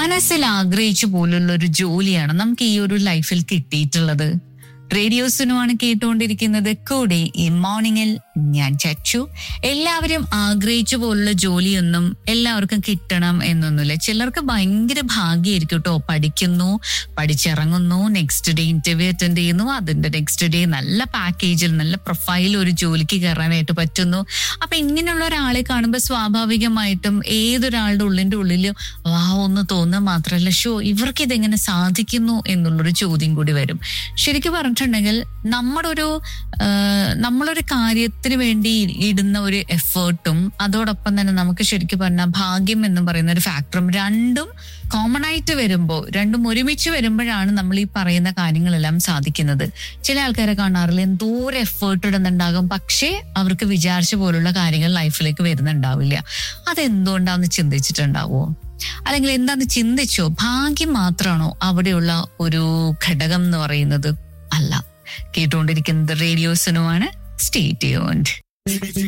മനസ്സിൽ ആഗ്രഹിച്ചു പോലുള്ള ഒരു ജോലിയാണ് നമുക്ക് ഈ ഒരു ലൈഫിൽ കിട്ടിയിട്ടുള്ളത് റേഡിയോസിനുമാണ് കേട്ടുകൊണ്ടിരിക്കുന്നത് കൂടെ ഈ മോർണിംഗിൽ ഞാൻ ചച്ചു എല്ലാവരും ആഗ്രഹിച്ച പോലുള്ള ജോലിയൊന്നും എല്ലാവർക്കും കിട്ടണം എന്നൊന്നുമില്ല ചിലർക്ക് ഭയങ്കര ഭാഗ്യമായിരിക്കും കേട്ടോ പഠിക്കുന്നു പഠിച്ചിറങ്ങുന്നു നെക്സ്റ്റ് ഡേ ഇന്റർവ്യൂ അറ്റൻഡ് ചെയ്യുന്നു അതിന്റെ നെക്സ്റ്റ് ഡേ നല്ല പാക്കേജിൽ നല്ല പ്രൊഫൈൽ ഒരു ജോലിക്ക് കയറാനായിട്ട് പറ്റുന്നു അപ്പൊ ഇങ്ങനെയുള്ള ഒരാളെ കാണുമ്പോൾ സ്വാഭാവികമായിട്ടും ഏതൊരാളുടെ ഉള്ളിന്റെ ഉള്ളിൽ വാ ഒന്ന് തോന്നുക മാത്രമല്ല ഷോ ഇവർക്ക് ഇതെങ്ങനെ സാധിക്കുന്നു എന്നുള്ളൊരു ചോദ്യം കൂടി വരും ശരിക്കും പറഞ്ഞിട്ടുണ്ടെങ്കിൽ നമ്മുടെ ഒരു ആ, നമ്മളൊരു കാര്യത്തിന് വേണ്ടി ഇടുന്ന ഒരു എഫേർട്ടും അതോടൊപ്പം തന്നെ നമുക്ക് ശരിക്കും പറഞ്ഞാൽ ഭാഗ്യം എന്ന് പറയുന്ന ഒരു ഫാക്ടറും രണ്ടും കോമൺ ആയിട്ട് വരുമ്പോൾ രണ്ടും ഒരുമിച്ച് വരുമ്പോഴാണ് നമ്മൾ ഈ പറയുന്ന കാര്യങ്ങളെല്ലാം സാധിക്കുന്നത് ചില ആൾക്കാരെ കാണാറില്ല എന്തോരം എഫേർട്ട് ഇടുന്നുണ്ടാകും പക്ഷേ അവർക്ക് വിചാരിച്ച പോലുള്ള കാര്യങ്ങൾ ലൈഫിലേക്ക് വരുന്നുണ്ടാവില്ല അതെന്തുകൊണ്ടാന്ന് ചിന്തിച്ചിട്ടുണ്ടാവുമോ അല്ലെങ്കിൽ എന്താന്ന് ചിന്തിച്ചോ ഭാഗ്യം മാത്രമാണോ അവിടെയുള്ള ഒരു ഘടകം എന്ന് പറയുന്നത് അല്ല കേട്ടുകൊണ്ടിരിക്കുന്നത് റേഡിയോസിനുമാണ് സ്റ്റേറ്റ് യോണ്ട്